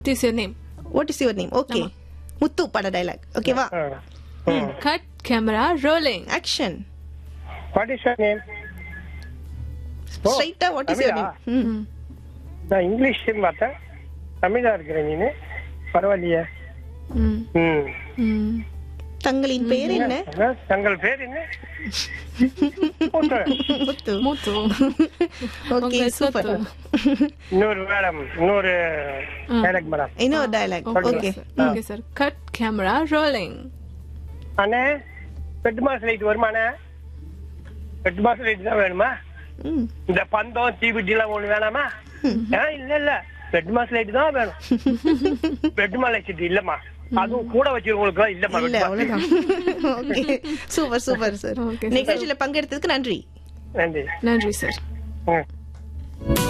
Is your name what is your name okay Muthu பட dialogue ஓகேவா cut camera rolling action what is your name ஸ்ட்ரைட்டா what is your தமிழா? Name நான் இங்கிலீஷ் பார்த்தேன் தமிழா இருக்கிறேன் நீனு பரவாயில்லையே ம் தங்களின் பெயர் என்ன அதான், தங்கள் பேர் என்ன போட்டு. முத்து மூத்து ஓகே உங்க சூப்பர் சொத்து. இன்னொரு மேடம் இன்னொரு மேடம் மேடம் இன்னொரு dialogue okay okay sir cut camera rolling அண்ணே பெட் மாஸ் லைட் வருமாண்ணே பெட் மாஸ் லைட் தான் வேணுமா ம் இந்த பந்தம் தீபிட்டி எல்லாம் ஒண்ணு வேணாமா ஆ, இல்ல இல்ல பெட் மாஸ் லைட் தான் வேணும் பெட் மாஸ் லைட் இல்லம்மா அதுவும் கூட வச்சிருக்கவங்களுக்கு இல்லம்மா இல்ல bed mask light. அவ்வளவுதான் okay super super sir Okay, sir. நிகழ்ச்சியில பங்கெடுத்ததுக்கு நன்றி நன்றி நன்றி சார் ம்